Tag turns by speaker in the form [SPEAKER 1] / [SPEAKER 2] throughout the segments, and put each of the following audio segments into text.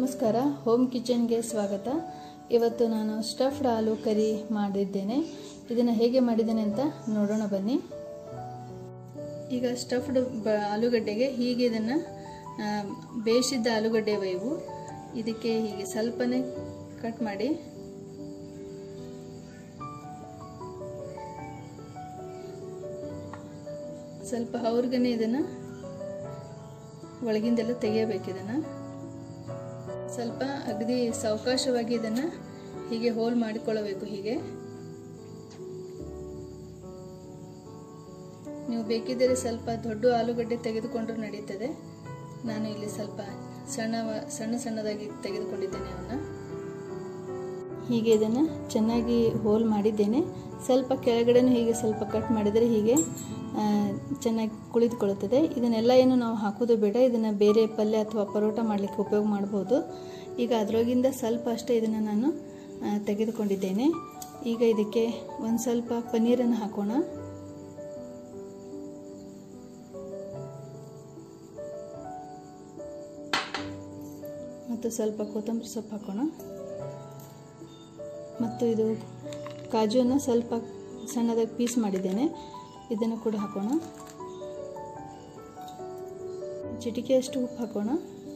[SPEAKER 1] ನಮಸ್ಕಾರ ಹೋಮ್ ಕಿಚನ್ಗೆ ಸ್ವಾಗತ ಇವತ್ತು ನಾನು ಸ್ಟಫ್ಡ್ ಆಲೂ ಕರಿ ಮಾಡಿದ್ದೇನೆ ಇದನ್ನು ಹೇಗೆ ಮಾಡಿದ್ದೇನೆ ಅಂತ ನೋಡೋಣ ಬನ್ನಿ ಈಗ ಸ್ಟಫ್ಡ್ ಬ ಆಲೂಗಡ್ಡೆಗೆ ಹೀಗೆ ಇದನ್ನು ಬೇಯಿಸಿದ್ದ ಆಲೂಗಡ್ಡೆ ಇವು ಇದಕ್ಕೆ ಹೀಗೆ ಸ್ವಲ್ಪನೇ ಕಟ್ ಮಾಡಿ ಸ್ವಲ್ಪ ಅವ್ರಿಗನೆ ಇದನ್ನು ಒಳಗಿಂದೆಲ್ಲ ತೆಗಿಯಬೇಕು ಇದನ್ನು ಸ್ವಲ್ಪ ಅಗದಿ ಸಾವಕಾಶವಾಗಿ ಇದನ್ನು ಹೀಗೆ ಹೋಲ್ ಮಾಡಿಕೊಳ್ಳಬೇಕು ಹೀಗೆ ನೀವು ಬೇಕಿದ್ದರೆ ಸ್ವಲ್ಪ ದೊಡ್ಡ ಆಲೂಗಡ್ಡೆ ತೆಗೆದುಕೊಂಡ್ರೂ ನಡೀತದೆ ನಾನು ಇಲ್ಲಿ ಸ್ವಲ್ಪ ಸಣ್ಣ ಸಣ್ಣ ಸಣ್ಣದಾಗಿ ತೆಗೆದುಕೊಂಡಿದ್ದೇನೆ ಅವನ್ನ ಹೀಗೆ ಇದನ್ನು ಚೆನ್ನಾಗಿ ಹೋಲ್ ಮಾಡಿದ್ದೇನೆ ಸ್ವಲ್ಪ ಕೆಳಗಡೆನೂ ಹೀಗೆ ಸ್ವಲ್ಪ ಕಟ್ ಮಾಡಿದರೆ ಹೀಗೆ ಚೆನ್ನಾಗಿ ಕುಳಿತುಕೊಳ್ಳುತ್ತದೆ ಇದನ್ನೆಲ್ಲ ಏನು ನಾವು ಹಾಕೋದು ಬೇಡ ಇದನ್ನು ಬೇರೆ ಪಲ್ಯ ಅಥವಾ ಪರೋಟ ಮಾಡಲಿಕ್ಕೆ ಉಪಯೋಗ ಮಾಡ್ಬೋದು ಈಗ ಅದರೊಳಗಿಂದ ಸ್ವಲ್ಪ ಅಷ್ಟೇ ಇದನ್ನು ನಾನು ತೆಗೆದುಕೊಂಡಿದ್ದೇನೆ ಈಗ ಇದಕ್ಕೆ ಒಂದು ಸ್ವಲ್ಪ ಪನ್ನೀರನ್ನು ಹಾಕೋಣ ಮತ್ತು ಸ್ವಲ್ಪ ಕೊತ್ತಂಬರಿ ಸೊಪ್ಪು ಹಾಕೋಣ ಮತ್ತು ಇದು ಕಾಜುವನ್ನು ಸ್ವಲ್ಪ ಸಣ್ಣದಾಗಿ ಪೀಸ್ ಮಾಡಿದ್ದೇನೆ ಇದನ್ನು ಕೂಡ ಹಾಕೋಣ ಚಿಟಿಕೆಯಷ್ಟು ಉಪ್ಪು ಹಾಕೋಣ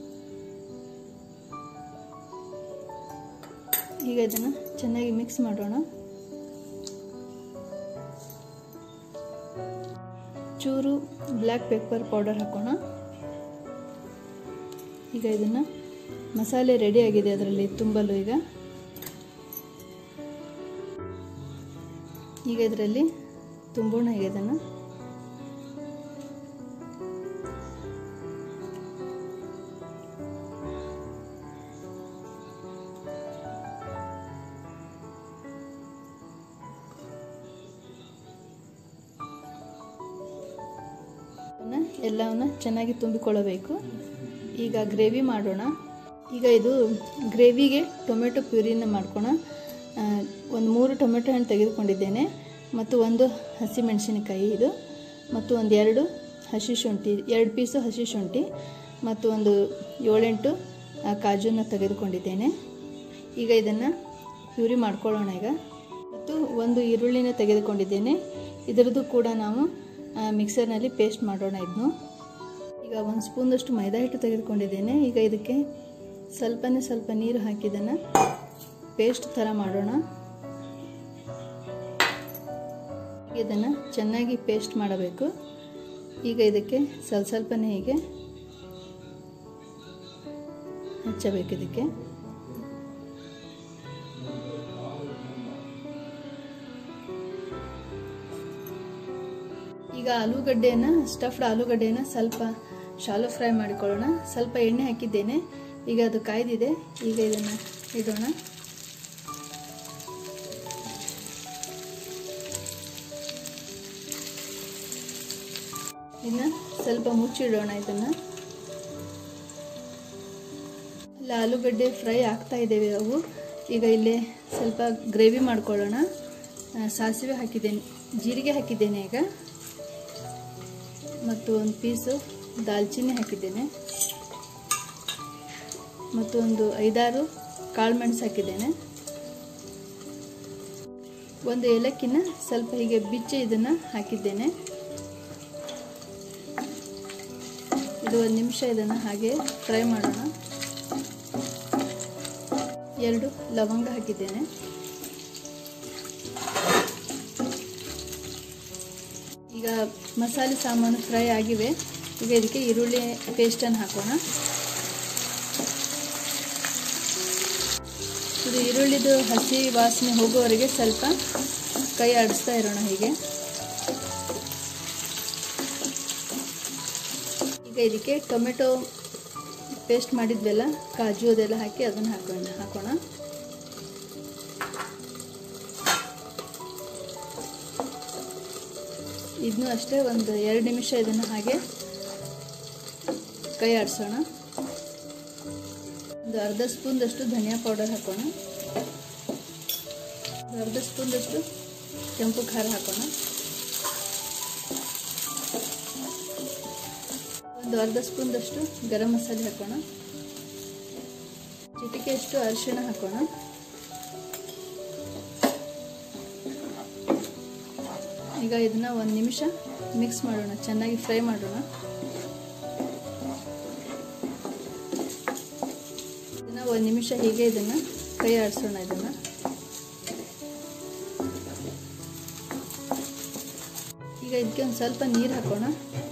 [SPEAKER 1] ಈಗ ಇದನ್ನು ಚೆನ್ನಾಗಿ ಮಿಕ್ಸ್ ಮಾಡೋಣ ಚೂರು ಬ್ಲ್ಯಾಕ್ ಪೆಪ್ಪರ್ ಪೌಡರ್ ಹಾಕೋಣ ಈಗ ಇದನ್ನು ಮಸಾಲೆ ರೆಡಿ ಆಗಿದೆ ಅದರಲ್ಲಿ ತುಂಬಲು ಈಗ ಈಗ ಇದರಲ್ಲಿ ತುಂಬೋಣ ಈಗ ಇದನ್ನು ಎಲ್ಲವನ್ನು ಚೆನ್ನಾಗಿ ತುಂಬಿಕೊಳ್ಳಬೇಕು ಈಗ ಗ್ರೇವಿ ಮಾಡೋಣ ಈಗ ಇದು ಗ್ರೇವಿಗೆ ಟೊಮೆಟೊ ಪ್ಯೂರಿನ ಮಾಡ್ಕೋಣ ಒಂದು ಮೂರು ಟೊಮೆಟೊ ಹಣ್ಣು ತೆಗೆದುಕೊಂಡಿದ್ದೇನೆ ಮತ್ತು ಒಂದು ಹಸಿ ಮೆಣಸಿನಕಾಯಿ ಇದು ಮತ್ತು ಒಂದು ಎರಡು ಹಸಿ ಶುಂಠಿ ಎರಡು ಪೀಸು ಹಸಿ ಶುಂಠಿ ಮತ್ತು ಒಂದು ಏಳೆಂಟು ಕಾಜುನ ತೆಗೆದುಕೊಂಡಿದ್ದೇನೆ ಈಗ ಇದನ್ನು ಪ್ಯೂರಿ ಮಾಡ್ಕೊಳ್ಳೋಣ ಈಗ ಮತ್ತು ಒಂದು ಈರುಳ್ಳಿನ ತೆಗೆದುಕೊಂಡಿದ್ದೇನೆ ಇದರದ್ದು ಕೂಡ ನಾವು ಮಿಕ್ಸರ್ನಲ್ಲಿ ಪೇಸ್ಟ್ ಮಾಡೋಣ ಇದನ್ನು ಈಗ ಒಂದು ಸ್ಪೂನಷ್ಟು ಮೈದಾ ಹಿಟ್ಟು ತೆಗೆದುಕೊಂಡಿದ್ದೇನೆ ಈಗ ಇದಕ್ಕೆ ಸ್ವಲ್ಪನೇ ಸ್ವಲ್ಪ ನೀರು ಹಾಕಿದನ್ನು ಪೇಸ್ಟ್ ಥರ ಮಾಡೋಣ ಇದನ್ನು ಚೆನ್ನಾಗಿ ಪೇಸ್ಟ್ ಮಾಡಬೇಕು ಈಗ ಇದಕ್ಕೆ ಸ್ವಲ್ಪ ಸ್ವಲ್ಪನೇ ಹೀಗೆ ಹಚ್ಚಬೇಕು ಇದಕ್ಕೆ ಈಗ ಆಲೂಗಡ್ಡೆಯನ್ನು ಸ್ಟಫ್ಡ್ ಆಲೂಗಡ್ಡೆಯನ್ನು ಸ್ವಲ್ಪ ಶಾಲೋ ಫ್ರೈ ಮಾಡಿಕೊಳ್ಳೋಣ ಸ್ವಲ್ಪ ಎಣ್ಣೆ ಹಾಕಿದ್ದೇನೆ ಈಗ ಅದು ಕಾಯ್ದಿದೆ ಈಗ ಇದನ್ನು ಇಡೋಣ ಇನ್ನು ಸ್ವಲ್ಪ ಮುಚ್ಚಿಡೋಣ ಇದನ್ನು ಇಲ್ಲ ಆಲೂಗಡ್ಡೆ ಫ್ರೈ ಆಗ್ತಾ ಇದ್ದೇವೆ ಅವು ಈಗ ಇಲ್ಲಿ ಸ್ವಲ್ಪ ಗ್ರೇವಿ ಮಾಡ್ಕೊಳ್ಳೋಣ ಸಾಸಿವೆ ಹಾಕಿದ್ದೇನೆ ಜೀರಿಗೆ ಹಾಕಿದ್ದೇನೆ ಈಗ ಮತ್ತು ಒಂದು ಪೀಸು ದಾಲ್ಚಿನ್ನಿ ಹಾಕಿದ್ದೇನೆ ಮತ್ತು ಒಂದು ಐದಾರು ಕಾಳು ಮೆಣಸು ಹಾಕಿದ್ದೇನೆ ಒಂದು ಏಲಕ್ಕಿನ ಸ್ವಲ್ಪ ಹೀಗೆ ಬಿಚ್ಚಿ ಇದನ್ನು ಹಾಕಿದ್ದೇನೆ ಇದು ಒಂದು ನಿಮಿಷ ಇದನ್ನು ಹಾಗೆ ಫ್ರೈ ಮಾಡೋಣ ಎರಡು ಲವಂಗ ಹಾಕಿದ್ದೇನೆ ಈಗ ಮಸಾಲೆ ಸಾಮಾನು ಫ್ರೈ ಆಗಿವೆ ಈಗ ಇದಕ್ಕೆ ಈರುಳ್ಳಿ ಪೇಸ್ಟನ್ನು ಹಾಕೋಣ ಇದು ಈರುಳ್ಳಿದು ಹಸಿ ವಾಸನೆ ಹೋಗೋವರೆಗೆ ಸ್ವಲ್ಪ ಕೈ ಆಡಿಸ್ತಾ ಇರೋಣ ಹೀಗೆ ಈಗ ಇದಕ್ಕೆ ಟೊಮೆಟೊ ಪೇಸ್ಟ್ ಮಾಡಿದ್ವೆಲ್ಲ ಕಾಜು ಅದೆಲ್ಲ ಹಾಕಿ ಅದನ್ನು ಹಾಕೋಣ ಹಾಕೋಣ ಇದನ್ನು ಅಷ್ಟೇ ಒಂದು ಎರಡು ನಿಮಿಷ ಇದನ್ನು ಹಾಗೆ ಕೈ ಆಡಿಸೋಣ ಒಂದು ಅರ್ಧ ಸ್ಪೂನ್ದಷ್ಟು ಧನಿಯಾ ಪೌಡರ್ ಹಾಕೋಣ ಒಂದು ಅರ್ಧ ಸ್ಪೂನ್ದಷ್ಟು ಕೆಂಪು ಖಾರ ಹಾಕೋಣ ಒಂದು ಅರ್ಧ ಸ್ಪೂನ್ದಷ್ಟು ಗರಂ ಮಸಾಲೆ ಹಾಕೋಣ ಚಿಟಿಕೆಯಷ್ಟು ಅರಿಶಿಣ ಹಾಕೋಣ ಈಗ ಇದನ್ನ ಒಂದು ನಿಮಿಷ ಮಿಕ್ಸ್ ಮಾಡೋಣ ಚೆನ್ನಾಗಿ ಫ್ರೈ ಮಾಡೋಣ ಇದನ್ನ ಒಂದು ನಿಮಿಷ ಹೀಗೆ ಇದನ್ನ ಕೈ ಆಡಿಸೋಣ ಇದನ್ನ ಈಗ ಇದಕ್ಕೆ ಒಂದು ಸ್ವಲ್ಪ ನೀರು ಹಾಕೋಣ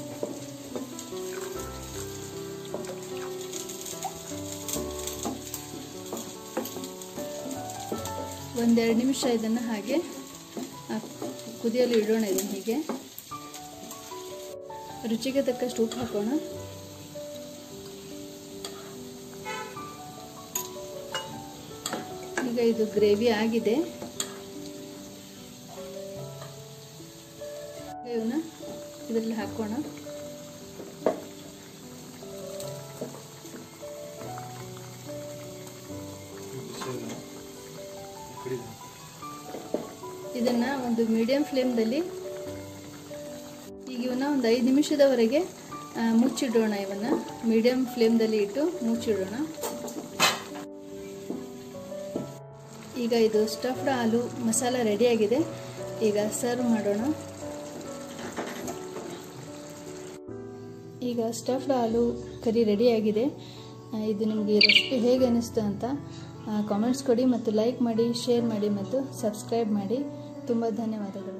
[SPEAKER 1] ಒಂದೆರಡು ನಿಮಿಷ ಇದನ್ನು ಹಾಗೆ ಕುದಿಯಲು ಇಡೋಣ ಇದನ್ನು ಹೀಗೆ ರುಚಿಗೆ ತಕ್ಕಷ್ಟು ಉಪ್ಪು ಹಾಕೋಣ ಈಗ ಇದು ಗ್ರೇವಿ ಆಗಿದೆ ಇವನ್ನ ಇದರಲ್ಲಿ ಹಾಕೋಣ ಇದನ್ನ ಒಂದು ಮೀಡಿಯಂ ಫ್ಲೇಮ್ದಲ್ಲಿ ಈಗ ಇವನ್ನ ಒಂದು ಐದು ನಿಮಿಷದವರೆಗೆ ಮುಚ್ಚಿಡೋಣ ಇವನ್ನ ಮೀಡಿಯಂ ಫ್ಲೇಮ್ದಲ್ಲಿ ಇಟ್ಟು ಮುಚ್ಚಿಡೋಣ ಈಗ ಇದು ಸ್ಟಫ್ಡ್ ಆಲೂ ಮಸಾಲ ರೆಡಿಯಾಗಿದೆ ಈಗ ಸರ್ವ್ ಮಾಡೋಣ ಈಗ ಸ್ಟಫ್ಡ್ ಆಲೂ ಕರಿ ರೆಡಿಯಾಗಿದೆ ಇದು ನಿಮಗೆ ರೆಸಿಪಿ ಹೇಗೆ ಅನ್ನಿಸ್ತು ಅಂತ ಕಾಮೆಂಟ್ಸ್ ಕೊಡಿ ಮತ್ತು ಲೈಕ್ ಮಾಡಿ ಶೇರ್ ಮಾಡಿ ಮತ್ತು ಸಬ್ಸ್ಕ್ರೈಬ್ ಮಾಡಿ ತುಂಬ ಧನ್ಯವಾದಗಳು